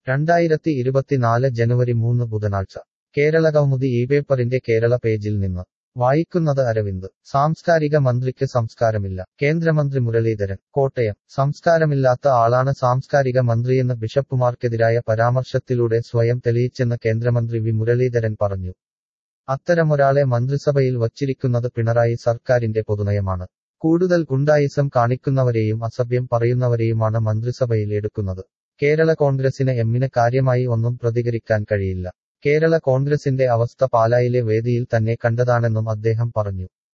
രണ്ടായിരത്തി ഇരുപത്തിനാല് ജനുവരി മൂന്ന് ബുധനാഴ്ച കേരളകൗമുദി ഈ പേപ്പറിന്റെ കേരള പേജിൽ നിന്ന് വായിക്കുന്നത് അരവിന്ദ് സാംസ്കാരിക മന്ത്രിക്ക് സംസ്കാരമില്ല കേന്ദ്രമന്ത്രി മുരളീധരൻ കോട്ടയം സംസ്കാരമില്ലാത്ത ആളാണ് സാംസ്കാരിക മന്ത്രിയെന്ന് ബിഷപ്പുമാർക്കെതിരായ പരാമർശത്തിലൂടെ സ്വയം തെളിയിച്ചെന്ന് കേന്ദ്രമന്ത്രി വി മുരളീധരൻ പറഞ്ഞു അത്തരമൊരാളെ മന്ത്രിസഭയിൽ വച്ചിരിക്കുന്നത് പിണറായി സർക്കാരിന്റെ പൊതുനയമാണ് കൂടുതൽ ഗുണ്ടായിസം കാണിക്കുന്നവരെയും അസഭ്യം പറയുന്നവരെയുമാണ് മന്ത്രിസഭയിൽ എടുക്കുന്നത് കേരള കോൺഗ്രസിന് എമ്മിന് കാര്യമായി ഒന്നും പ്രതികരിക്കാൻ കഴിയില്ല കേരള കോൺഗ്രസിന്റെ അവസ്ഥ പാലായിലെ വേദിയിൽ തന്നെ കണ്ടതാണെന്നും അദ്ദേഹം പറഞ്ഞു